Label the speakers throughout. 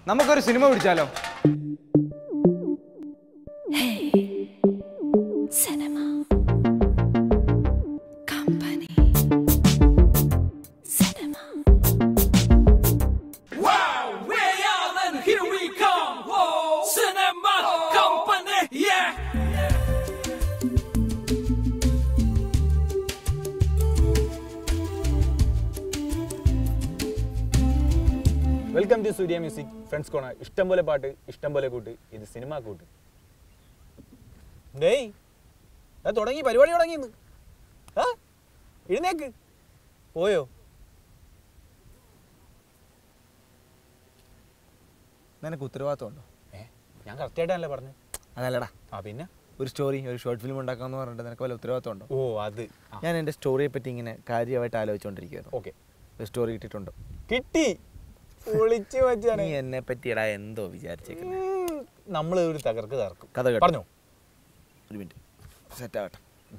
Speaker 1: നമുക്കൊരു സിനിമ പിടിച്ചാലോ
Speaker 2: Cinema. Company. Cinema.
Speaker 3: Wow, we're young and here we come. Whoa, cinema company, yeah.
Speaker 4: Welcome to Surya music friends കോണ ഇഷ്ടം പോലെ പാട്ട് ഇഷ്ടം പോലെ കൂട്ട് ഇത് സിനിമ കൂട്ട് ഡേയ് ഞാൻ തുടങ്ങി പരിപാടി തുടങ്ങിയെന്ന് ആ എഴുന്നേക്ക് പോയോ
Speaker 1: നിനക്ക് ഉത്തരവാദിത്തമുണ്ടോ
Speaker 4: ഏ ഞാൻ കറക്റ്റായിട്ടല്ലേ പറഞ്ഞു
Speaker 1: അതല്ലടാ
Speaker 4: ആ പിന്നെ
Speaker 1: ഒരു സ്റ്റോറി ഒരു ഷോർട്ട് ഫിലിം ഉണ്ടാക്കാന്ന് പറഞ്ഞിട്ട് നിനക്ക് വല്ല ഉത്തരവാദിത്തമുണ്ടോ
Speaker 4: ഓ അത്
Speaker 1: ഞാൻ എൻ്റെ സ്റ്റോറിയെ പറ്റി ഇങ്ങനെ കാര്യമായിട്ട് ആലോചിച്ചുകൊണ്ടിരിക്കുകയായിരുന്നു
Speaker 4: ഓക്കെ
Speaker 1: ഒരു സ്റ്റോറി കിട്ടിയിട്ടുണ്ടോ
Speaker 4: കിട്ടി പൊളിച്ച് വെച്ചാണ്
Speaker 1: നീ എന്നെ പറ്റിയടാ എന്തോ വിചാരിച്ചേക്കുന്നത്
Speaker 4: നമ്മൾ ഒരു തകർക്ക് തകർക്കും
Speaker 1: കഥ കേട്ടോ.
Speaker 4: പറഞ്ഞോ
Speaker 1: ഒരു മിനിറ്റ് സെറ്റ് ആവട്ടെ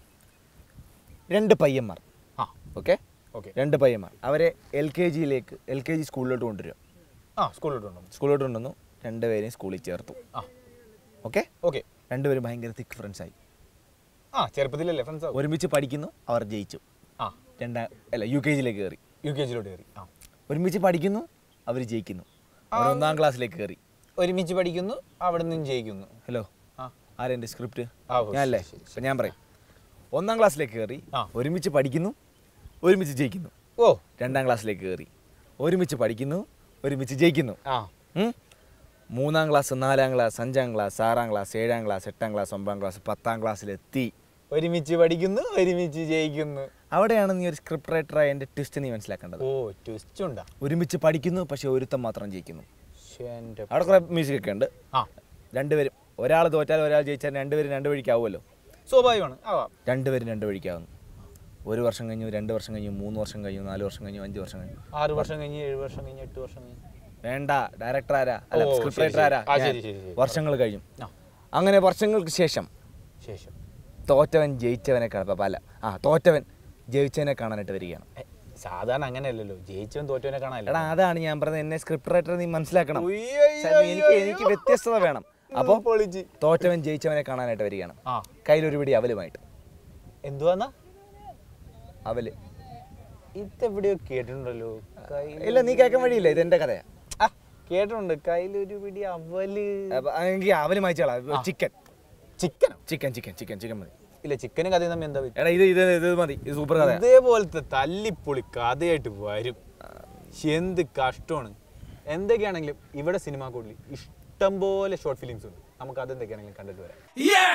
Speaker 1: രണ്ട് പയ്യന്മാർ
Speaker 4: ആ
Speaker 1: ഓക്കെ
Speaker 4: ഓക്കെ
Speaker 1: രണ്ട് പയ്യന്മാർ അവരെ എൽ കെ ജിയിലേക്ക് എൽ കെ ജി സ്കൂളിലോട്ട് കൊണ്ടുവരും
Speaker 4: ആ സ്കൂളിലോട്ടുണ്ടോ
Speaker 1: സ്കൂളിലോട്ട് കൊണ്ടുവന്നു രണ്ടുപേരെയും സ്കൂളിൽ ചേർത്തു
Speaker 4: ആ
Speaker 1: ഓക്കെ
Speaker 4: ഓക്കെ
Speaker 1: രണ്ടുപേരും ഭയങ്കര തിക്ക് ഫ്രണ്ട്സ് ആയി
Speaker 4: ആ ചെറുപ്പത്തിലല്ലേ ഫ്രണ്ട്സ്
Speaker 1: ഒരുമിച്ച് പഠിക്കുന്നു അവർ ജയിച്ചു
Speaker 4: ആ
Speaker 1: രണ്ടാം അല്ല യു കെ ജിയിലേക്ക് കയറി
Speaker 4: യു കെ ജിയിലോട്ട് കയറി ആ
Speaker 1: ഒരുമിച്ച് പഠിക്കുന്നു അവർ ജയിക്കുന്നു അവർ ഒന്നാം ക്ലാസ്സിലേക്ക് കയറി
Speaker 4: ഒരുമിച്ച് പഠിക്കുന്നു അവിടെ നിന്നും ജയിക്കുന്നു
Speaker 1: ഹലോ
Speaker 4: ആ
Speaker 1: ആരെൻ്റെ സ്ക്രിപ്റ്റ്
Speaker 4: ആ, ഓ,
Speaker 1: ഞാനല്ലേ
Speaker 4: ശരി, ശരി,
Speaker 1: അപ്പം ഞാൻ പറയും ഒന്നാം ക്ലാസ്സിലേക്ക് കയറി
Speaker 4: ആ.
Speaker 1: ഒരുമിച്ച് പഠിക്കുന്നു ഒരുമിച്ച് ജയിക്കുന്നു
Speaker 4: ഓ
Speaker 1: രണ്ടാം ക്ലാസ്സിലേക്ക് കയറി ഒരുമിച്ച് പഠിക്കുന്നു ഒരുമിച്ച് ജയിക്കുന്നു
Speaker 4: ആ
Speaker 1: ഉം? മൂന്നാം ക്ലാസ് നാലാം ക്ലാസ് അഞ്ചാം ക്ലാസ് ആറാം ക്ലാസ് ഏഴാം ക്ലാസ് എട്ടാം ക്ലാസ് ഒമ്പതാം ക്ലാസ് പത്താം ക്ലാസ്സിലെത്തി
Speaker 4: ഒരുമിച്ച് പഠിക്കുന്നു ഒരുമിച്ച് ജയിക്കുന്നു
Speaker 1: അവിടെയാണ് നീ ഒരു സ്ക്രിപ്റ്റ് റൈറ്ററായ എൻ്റെ ട്വിസ്റ്റ് നീ മനസ്സിലാക്കേണ്ടത്
Speaker 4: ഓ ട്വിസ്റ്റ് ഉണ്ടാ
Speaker 1: ഒരുമിച്ച് പഠിക്കുന്നു പക്ഷെ ഒരുത്തം മാത്രം ജയിക്കുന്നു
Speaker 4: ശ്ശേ, എൻ്റെ
Speaker 1: അവിടെ കുറേ മ്യൂസിക് ഒക്കെ ഉണ്ട്
Speaker 4: ആ
Speaker 1: രണ്ടുപേരും ഒരാൾ തോറ്റാൽ ഒരാൾ ജയിച്ചാൽ രണ്ടുപേരും രണ്ട് വഴിക്കാവുമല്ലോ
Speaker 4: സ്വാഭാവികമാണ് ആവാം
Speaker 1: രണ്ടുപേരും രണ്ട് വഴിക്കാവുന്നു ഒരു വർഷം കഴിഞ്ഞു രണ്ട് വർഷം കഴിഞ്ഞു മൂന്ന് വർഷം കഴിഞ്ഞു നാല് വർഷം കഴിഞ്ഞു അഞ്ച് വർഷം കഴിഞ്ഞു
Speaker 4: ആറ് വർഷം കഴിഞ്ഞ് ഏഴ് വർഷം കഴിഞ്ഞ് എട്ട് വർഷം കഴിഞ്ഞ്
Speaker 1: വേണ്ട ഡയറക്ടർ ആരാ അല്ല
Speaker 4: ഓ,
Speaker 1: സ്ക്രിപ്റ്റ്
Speaker 4: ശരി,
Speaker 1: റൈറ്റർ ആരാ
Speaker 4: ശരി. ആ,
Speaker 1: ഞാൻ.
Speaker 4: ശരി, ശരി, ശരി.
Speaker 1: വർഷങ്ങൾ കഴിഞ്ഞു
Speaker 4: ആ
Speaker 1: അങ്ങനെ വർഷങ്ങൾക്ക് ശേഷം
Speaker 4: ശേഷം
Speaker 1: തോറ്റവൻ ജയിച്ചവനെ കാണാൻ അല്ല ആ തോറ്റവൻ ജയിച്ചവനെ കാണാനായിട്ട് വരികയാണ്
Speaker 4: ഏ, സാധാരണ അങ്ങനെയല്ലല്ലോ ജയിച്ചവൻ തോറ്റവനെ കാണാനല്ലോ
Speaker 1: എടാ അതാണ് ഞാൻ പറഞ്ഞത് എന്നെ സ്ക്രിപ്റ്റ് റൈറ്റർ നീ മനസ്സിലാക്കണം
Speaker 4: ഉയ്യോ,
Speaker 1: സാർ, എനിക്ക് എനിക്ക് വ്യത്യസ്തത വേണം അപ്പോൾ
Speaker 4: പൊളിച്ച്
Speaker 1: തോറ്റവൻ ജയിച്ചവനെ കാണാനായിട്ട് വരികയാണ്
Speaker 4: ആ
Speaker 1: കയ്യിലൊരു പിടി അവലുമായിട്ട്
Speaker 4: എന്തുവാന്നാ
Speaker 1: അവല്
Speaker 4: ഇതെവിടെയോ കേട്ടിട്ടുണ്ടല്ലോ കയ്യില്
Speaker 1: ഇല്ല നീ കേൾക്കാൻ വഴിയില്ല ഇത് എൻ്റെ കഥയാ
Speaker 4: ആ, കേട്ടിട്ടുണ്ട് കയ്യിലൊരു പിടി അവല്
Speaker 1: അപ്പൊ എനിക്ക് അവല് മായിച്ചാളാ ചിക്കൻ
Speaker 4: ചിക്കനോ
Speaker 1: ചിക്കൻ ചിക്കൻ ചിക്കൻ ചിക്കൻ മതി
Speaker 4: ഇല്ല ചിക്കനും കഥയും തമ്മിൽ എന്താ വ്യത്യാസം?
Speaker 1: എടാ ഇത് ഇത് ഇത് മതി ഇത് സൂപ്പർ കഥയാ
Speaker 4: ഇതേപോലത്തെ തല്ലിപ്പൊളി കഥയായിട്ട് വരും എന്ത് കഷ്ടമാണ് എന്തൊക്കെയാണെങ്കിലും ഇവിടെ സിനിമ കൂടുതൽ ഇഷ്ടം പോലെ ഷോർട്ട് ഫിലിംസ് ഉണ്ട് നമുക്ക് അതെന്തൊക്കെയാണെങ്കിലും കണ്ടിട്ട് വരാം
Speaker 3: Yeah.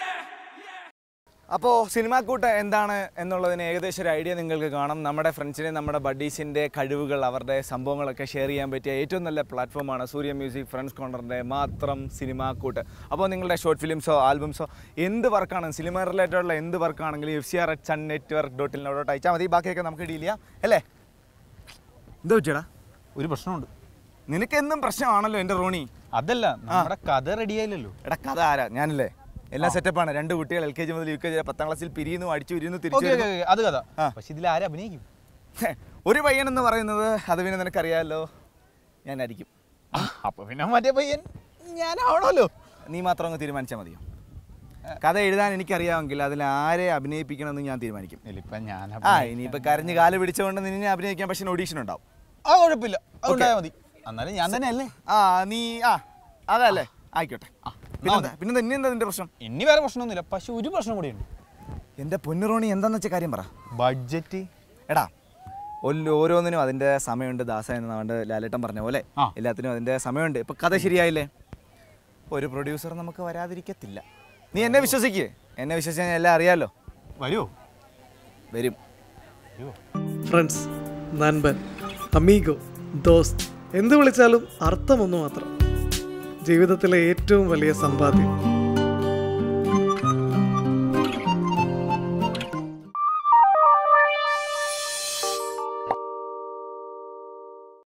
Speaker 1: അപ്പോൾ സിനിമാക്കൂട്ട് എന്താണ് എന്നുള്ളതിന് ഏകദേശം ഒരു ഐഡിയ നിങ്ങൾക്ക് കാണാം നമ്മുടെ ഫ്രണ്ട്സിനെ നമ്മുടെ ബഡീസിൻ്റെ കഴിവുകൾ അവരുടെ സംഭവങ്ങളൊക്കെ ഷെയർ ചെയ്യാൻ പറ്റിയ ഏറ്റവും നല്ല പ്ലാറ്റ്ഫോമാണ് സൂര്യ മ്യൂസിക് ഫ്രണ്ട്സ് കോർണറിൻ്റെ മാത്രം സിനിമാക്കൂട്ട് അപ്പോൾ നിങ്ങളുടെ ഷോർട്ട് ഫിലിംസോ ആൽബംസോ എന്ത് വർക്കാണ് സിനിമ റിലേറ്റഡുള്ള എന്ത് വർക്കാണെങ്കിലും F C R H sun network dot in dot അയച്ചാൽ മതി ബാക്കിയൊക്കെ നമുക്ക് ഡീൽ ചെയ്യാം അല്ലേ എന്താ വെച്ചേടാ
Speaker 4: ഒരു പ്രശ്നമുണ്ട്
Speaker 1: നിനക്കെന്നും പ്രശ്നമാണല്ലോ എൻ്റെ റോണി
Speaker 4: അതല്ല നമ്മുടെ കഥ റെഡി ആയില്ലല്ലോ
Speaker 1: എടാ കഥ ആരാ ഞാനല്ലേ എല്ലാം സെറ്റപ്പാണ് രണ്ട് കുട്ടികൾ എൽ കെ ജി മുതൽ യു കെ ജി പത്താം ക്ലാസ്സിൽ പിരിയുന്നു അടിച്ചു പിരിയുന്നു തിരിച്ചു
Speaker 4: ഓക്കെ
Speaker 1: വരുന്നു.
Speaker 4: അത് കഥ
Speaker 1: ആ.
Speaker 4: പക്ഷെ ഇതിൽ ആരും അഭിനയിക്കും
Speaker 1: ഒരു പയ്യൻ എന്ന് പറയുന്നത് അത് പിന്നെ നിനക്കറിയാമല്ലോ ഞാൻ അടിക്കും
Speaker 4: അപ്പൊ പിന്നെ മറ്റേ പയ്യൻ ഞാനാവണല്ലോ
Speaker 1: നീ മാത്രം അങ്ങ് തീരുമാനിച്ചാൽ മതിയോ കഥ എഴുതാൻ എനിക്കറിയാമെങ്കിൽ അതിൽ ആരെ അഭിനയിപ്പിക്കണമെന്ന് ഞാൻ തീരുമാനിക്കും
Speaker 4: ഇപ്പൊ ഞാൻ
Speaker 1: ആ ഇനിയിപ്പോൾ കരഞ്ഞ് കാല് പിടിച്ചുകൊണ്ട് നിന്നെ അഭിനയിക്കാൻ പക്ഷേ ഓഡീഷൻ ഉണ്ടാവും
Speaker 4: ആ കുഴപ്പമില്ല അതുണ്ടായാൽ മതി എന്നാലും ഞാൻ തന്നെ അല്ലേ
Speaker 1: ആ നീ ആ അതല്ലേ ആയിക്കോട്ടെ പിന്നെന്താ പിന്നെന്താ ഇനി എന്താ നിന്റെ പ്രശ്നം
Speaker 4: ഇനി വേറെ പ്രശ്നമൊന്നുമില്ല പക്ഷെ ഒരു പ്രശ്നം കൂടിയുണ്ട്
Speaker 1: എൻ്റെ പൊന്നുറോണി എന്താന്ന് വെച്ച കാര്യം പറ
Speaker 4: ബഡ്ജറ്റ്
Speaker 1: എടാ ഒല്ല- ഓരോന്നിനും അതിൻ്റെ സമയമുണ്ട് ദാസ എന്ന് നമ്മുടെ ലാലേട്ടൻ പറഞ്ഞ പോലെ
Speaker 4: ആ.
Speaker 1: എല്ലാത്തിനും അതിൻ്റെ സമയമുണ്ട് ഇപ്പം കഥ ശരിയായില്ലേ ഒരു പ്രൊഡ്യൂസർ നമുക്ക് വരാതിരിക്കത്തില്ല നീ എന്നെ വിശ്വസിക്കേ എന്നെ വിശ്വസിച്ചാൽ എല്ലാം അറിയാമല്ലോ
Speaker 4: വരുമോ
Speaker 1: വരും
Speaker 5: ഫ്രണ്ട്സ് നൻപൻ അമീഗോ ദോസ്ത് എന്ത് വിളിച്ചാലും അർത്ഥമൊന്നു മാത്രം ജീവിതത്തിലെ ഏറ്റവും വലിയ സമ്പാദ്യം